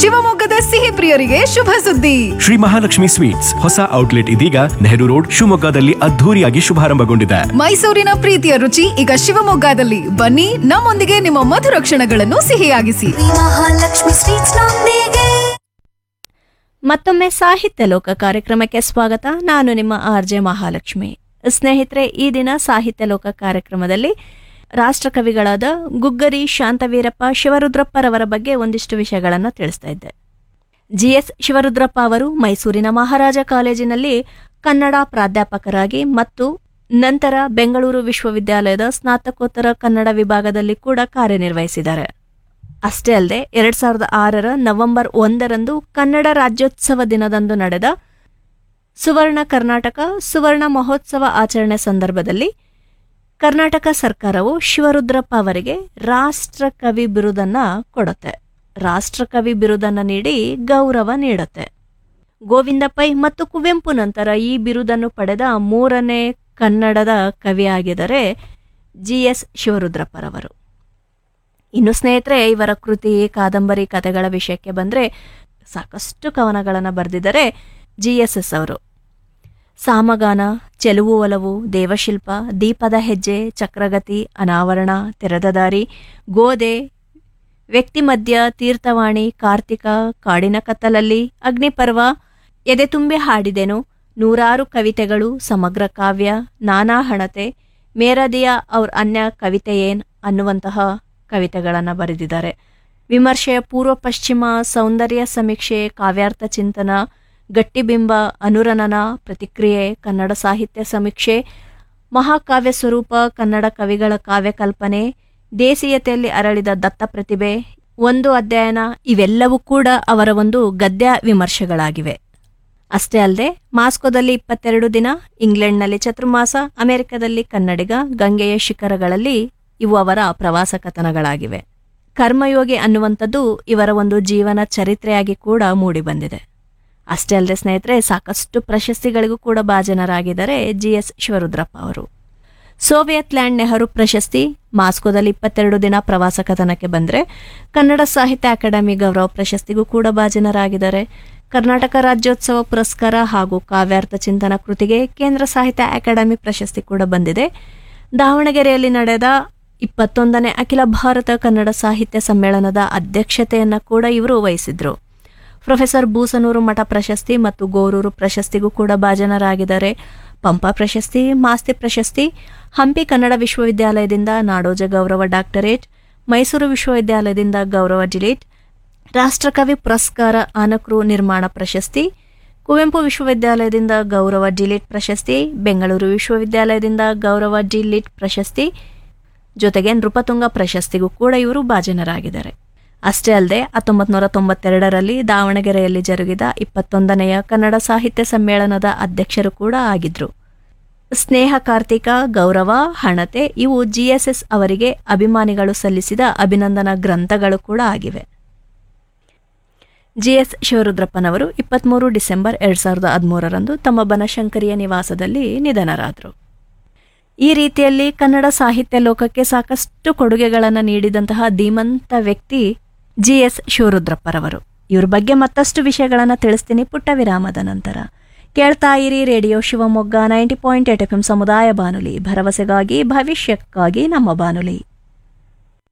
ಶಿವಮೊಗ್ಗದ ಸಿಹಿ ಪ್ರಿಯರಿಗೆ ಶುಭ ಸುದ್ದಿ ಶ್ರೀ ಮಹಾಲಕ್ಷ್ಮಿ ಸ್ವೀಟ್ಸ್ ಹೊಸ ಔಟ್ಲೆಟ್ ಇದೀಗ ನೆಹರು ರೋಡ್ ಶಿವಮೊಗ್ಗದಲ್ಲಿ ಅದ್ಧೂರಿಯಾಗಿ ಶುಭಾರಂಭಗೊಂಡಿದೆ ಮೈಸೂರಿನ ಪ್ರೀತಿಯ ರುಚಿ ಈಗ ಶಿವಮೊಗ್ಗದಲ್ಲಿ ಬನ್ನಿ ನಮ್ಮೊಂದಿಗೆ ನಿಮ್ಮ ಮಧುರ ಕ್ಷಣಗಳನ್ನು ಸಿಹಿಯಾಗಿಸಿ ಮಹಾಲಕ್ಷ್ಮಿ ಸ್ವೀಟ್ಸ್ ನೊಂದಿಗೆ ಮತ್ತೊಮ್ಮೆ ಸಾಹಿತ್ಯ ಲೋಕ ಕಾರ್ಯಕ್ರಮಕ್ಕೆ ಸ್ವಾಗತ ನಾನು ನಿಮ್ಮ ಆರ್ ಜೆ ಮಹಾಲಕ್ಷ್ಮಿ ಸ್ನೇಹಿತರೆ ಈ ದಿನ ಸಾಹಿತ್ಯ ಲೋಕ ಕಾರ್ಯಕ್ರಮದಲ್ಲಿ ರಾಷ್ಟ್ರಕವಿಗಳಾದ ಗುಗ್ಗರಿ ಶಾಂತವೀರಪ್ಪ ಶಿವರುದ್ರಪ್ಪರವರ ಬಗ್ಗೆ ಒಂದಿಷ್ಟು ವಿಷಯಗಳನ್ನು ತಿಳಿಸ್ತಾ ಇದ್ದೆ ಜಿ ಎಸ್ ಶಿವರುದ್ರಪ್ಪ ಅವರು ಮೈಸೂರಿನ ಮಹಾರಾಜ ಕಾಲೇಜಿನಲ್ಲಿ ಕನ್ನಡ ಪ್ರಾಧ್ಯಾಪಕರಾಗಿ ಮತ್ತು ನಂತರ ಬೆಂಗಳೂರು ವಿಶ್ವವಿದ್ಯಾಲಯದ ಸ್ನಾತಕೋತ್ತರ ಕನ್ನಡ ವಿಭಾಗದಲ್ಲಿ ಕೂಡ ಕಾರ್ಯನಿರ್ವಹಿಸಿದ್ದಾರೆ ಅಷ್ಟೇ ಅಲ್ಲದೆ ಎರಡ್ ಸಾವಿರದ ಆರರ ನವೆಂಬರ್ ಒಂದರಂದು ಕನ್ನಡ ರಾಜ್ಯೋತ್ಸವ ದಿನದಂದು ನಡೆದ ಸುವರ್ಣ ಕರ್ನಾಟಕ ಸುವರ್ಣ ಮಹೋತ್ಸವ ಆಚರಣೆ ಸಂದರ್ಭದಲ್ಲಿ ಕರ್ನಾಟಕ ಸರ್ಕಾರವು ಶಿವರುದ್ರಪ್ಪ ಅವರಿಗೆ ರಾಷ್ಟ್ರಕವಿ ಬಿರುದನ್ನ ಕೊಡುತ್ತೆ ರಾಷ್ಟ್ರಕವಿ ಬಿರುದನ್ನ ನೀಡಿ ಗೌರವ ನೀಡುತ್ತೆ ಗೋವಿಂದ ಪೈ ಮತ್ತು ಕುವೆಂಪು ನಂತರ ಈ ಬಿರುದನ್ನು ಪಡೆದ ಮೂರನೇ ಕನ್ನಡದ ಕವಿಯಾಗಿದ್ದಾರೆ ಜಿ ಎಸ್ ಶಿವರುದ್ರಪ್ಪರವರು ಇನ್ನು ಸ್ನೇಹಿತರೆ ಇವರ ಕೃತಿ ಕಾದಂಬರಿ ಕಥೆಗಳ ವಿಷಯಕ್ಕೆ ಬಂದರೆ ಸಾಕಷ್ಟು ಕವನಗಳನ್ನು ಬರೆದಿದ್ದಾರೆ ಜಿ ಎಸ್ ಎಸ್ ಅವರು ಸಾಮಗಾನ ಚೆಲುವು ಒಲವು ದೇವಶಿಲ್ಪ ದೀಪದ ಹೆಜ್ಜೆ ಚಕ್ರಗತಿ ಅನಾವರಣ ತೆರೆದ ದಾರಿ ಗೋದೆ ವ್ಯಕ್ತಿ ಮಧ್ಯ ತೀರ್ಥವಾಣಿ ಕಾರ್ತಿಕ ಕಾಡಿನ ಕತ್ತಲಲ್ಲಿ ಅಗ್ನಿಪರ್ವ ಎದೆ ತುಂಬಿ ಹಾಡಿದೆನು ನೂರಾರು ಕವಿತೆಗಳು ಸಮಗ್ರ ಕಾವ್ಯ ನಾನಾ ಹಣತೆ ಮೇರದಿಯ ಅವ್ರ ಅನ್ಯ ಕವಿತೆ ಏನ್ ಅನ್ನುವಂತಹ ಕವಿತೆಗಳನ್ನು ಬರೆದಿದ್ದಾರೆ ವಿಮರ್ಶೆಯ ಪೂರ್ವ ಪಶ್ಚಿಮ ಸೌಂದರ್ಯ ಸಮೀಕ್ಷೆ ಕಾವ್ಯಾರ್ಥ ಚಿಂತನ ಗಟ್ಟಿಬಿಂಬ ಅನುರಣನ ಪ್ರತಿಕ್ರಿಯೆ ಕನ್ನಡ ಸಾಹಿತ್ಯ ಸಮೀಕ್ಷೆ ಮಹಾಕಾವ್ಯ ಸ್ವರೂಪ ಕನ್ನಡ ಕವಿಗಳ ಕಾವ್ಯಕಲ್ಪನೆ ದೇಸೀಯತೆಯಲ್ಲಿ ಅರಳಿದ ದತ್ತ ಪ್ರತಿಭೆ ಒಂದು ಅಧ್ಯಯನ ಇವೆಲ್ಲವೂ ಕೂಡ ಅವರ ಒಂದು ಗದ್ಯ ವಿಮರ್ಶೆಗಳಾಗಿವೆ ಅಷ್ಟೇ ಅಲ್ಲದೆ ಮಾಸ್ಕೋದಲ್ಲಿ ಇಪ್ಪತ್ತೆರಡು ದಿನ ಇಂಗ್ಲೆಂಡ್ನಲ್ಲಿ ಚತುರ್ಮಾಸ ಅಮೆರಿಕದಲ್ಲಿ ಕನ್ನಡಿಗ ಗಂಗೆಯ ಶಿಖರಗಳಲ್ಲಿ ಇವು ಅವರ ಪ್ರವಾಸ ಕಥನಗಳಾಗಿವೆ ಕರ್ಮಯೋಗಿ ಅನ್ನುವಂಥದ್ದು ಇವರ ಒಂದು ಜೀವನ ಚರಿತ್ರೆಯಾಗಿ ಕೂಡ ಮೂಡಿಬಂದಿದೆ ಅಷ್ಟೇ ಅಲ್ಲದೆ ಸ್ನೇಹಿತರೆ ಸಾಕಷ್ಟು ಪ್ರಶಸ್ತಿಗಳಿಗೂ ಕೂಡ ಭಾಜನರಾಗಿದ್ದಾರೆ ಜಿ ಎಸ್ ಶಿವರುದ್ರಪ್ಪ ಅವರು ಸೋವಿಯತ್ ಲ್ಯಾಂಡ್ ನೆಹರು ಪ್ರಶಸ್ತಿ ಮಾಸ್ಕೋದಲ್ಲಿ ಇಪ್ಪತ್ತೆರಡು ದಿನ ಪ್ರವಾಸ ಕಥನಕ್ಕೆ ಬಂದರೆ ಕನ್ನಡ ಸಾಹಿತ್ಯ ಅಕಾಡೆಮಿ ಗೌರವ ಪ್ರಶಸ್ತಿಗೂ ಕೂಡ ಭಾಜನರಾಗಿದ್ದಾರೆ ಕರ್ನಾಟಕ ರಾಜ್ಯೋತ್ಸವ ಪುರಸ್ಕಾರ ಹಾಗೂ ಕಾವ್ಯಾರ್ಥ ಚಿಂತನ ಕೃತಿಗೆ ಕೇಂದ್ರ ಸಾಹಿತ್ಯ ಅಕಾಡೆಮಿ ಪ್ರಶಸ್ತಿ ಕೂಡ ಬಂದಿದೆ ದಾವಣಗೆರೆಯಲ್ಲಿ ನಡೆದ ಇಪ್ಪತ್ತೊಂದನೇ ಅಖಿಲ ಭಾರತ ಕನ್ನಡ ಸಾಹಿತ್ಯ ಸಮ್ಮೇಳನದ ಅಧ್ಯಕ್ಷತೆಯನ್ನು ಕೂಡ ಇವರು ವಹಿಸಿದ್ರು ಪ್ರೊಫೆಸರ್ ಬೂಸನೂರು ಮಠ ಪ್ರಶಸ್ತಿ ಮತ್ತು ಗೋರೂರು ಪ್ರಶಸ್ತಿಗೂ ಕೂಡ ಭಾಜನರಾಗಿದ್ದಾರೆ ಪಂಪ ಪ್ರಶಸ್ತಿ ಮಾಸ್ತಿ ಪ್ರಶಸ್ತಿ ಹಂಪಿ ಕನ್ನಡ ವಿಶ್ವವಿದ್ಯಾಲಯದಿಂದ ನಾಡೋಜ ಗೌರವ ಡಾಕ್ಟರೇಟ್ ಮೈಸೂರು ವಿಶ್ವವಿದ್ಯಾಲಯದಿಂದ ಗೌರವ ಡಿಲೀಟ್ ರಾಷ್ಟ್ರಕವಿ ಪುರಸ್ಕಾರ ಆನಕ್ರು ನಿರ್ಮಾಣ ಪ್ರಶಸ್ತಿ ಕುವೆಂಪು ವಿಶ್ವವಿದ್ಯಾಲಯದಿಂದ ಗೌರವ ಡಿಲಿಟ್ ಪ್ರಶಸ್ತಿ ಬೆಂಗಳೂರು ವಿಶ್ವವಿದ್ಯಾಲಯದಿಂದ ಗೌರವ ಡಿಲಿಟ್ ಪ್ರಶಸ್ತಿ ಜೊತೆಗೆ ನೃಪತುಂಗ ಪ್ರಶಸ್ತಿಗೂ ಕೂಡ ಇವರು ಭಾಜನರಾಗಿದ್ದಾರೆ ಅಷ್ಟೇ ಅಲ್ಲದೆ ಹತ್ತೊಂಬತ್ತು ನೂರ ತೊಂಬತ್ತೆರಡರಲ್ಲಿ ದಾವಣಗೆರೆಯಲ್ಲಿ ಜರುಗಿದ ಇಪ್ಪತ್ತೊಂದನೆಯ ಕನ್ನಡ ಸಾಹಿತ್ಯ ಸಮ್ಮೇಳನದ ಅಧ್ಯಕ್ಷರು ಕೂಡ ಆಗಿದ್ರು ಸ್ನೇಹ ಕಾರ್ತಿಕ ಗೌರವ ಹಣತೆ ಇವು ಜಿಎಸ್ಎಸ್ ಅವರಿಗೆ ಅಭಿಮಾನಿಗಳು ಸಲ್ಲಿಸಿದ ಅಭಿನಂದನಾ ಗ್ರಂಥಗಳು ಕೂಡ ಆಗಿವೆ ಜಿಎಸ್ ಶಿವರುದ್ರಪ್ಪನವರು ಇಪ್ಪತ್ತ್ಮೂರು ಡಿಸೆಂಬರ್ ಎರಡು ಸಾವಿರದ ಹದಿಮೂರರಂದು ತಮ್ಮ ಬನಶಂಕರಿಯ ನಿವಾಸದಲ್ಲಿ ನಿಧನರಾದರು ಈ ರೀತಿಯಲ್ಲಿ ಕನ್ನಡ ಸಾಹಿತ್ಯ ಲೋಕಕ್ಕೆ ಸಾಕಷ್ಟು ಕೊಡುಗೆಗಳನ್ನು ನೀಡಿದಂತಹ ಧೀಮಂತ ವ್ಯಕ್ತಿ ಜಿ ಎಸ್ ಶಿವರುದ್ರಪ್ಪರವರು ಇವ್ರ ಬಗ್ಗೆ ಮತ್ತಷ್ಟು ವಿಷಯಗಳನ್ನು ತಿಳಿಸ್ತೀನಿ ಪುಟ್ಟ ವಿರಾಮದ ನಂತರ ಕೇಳ್ತಾ ಇರಿ radio Shivamogga ninety point eight F M ಸಮುದಾಯ ಬಾನುಲಿ ಭರವಸೆಗಾಗಿ ಭವಿಷ್ಯಕ್ಕಾಗಿ ನಮ್ಮ ಬಾನುಲಿ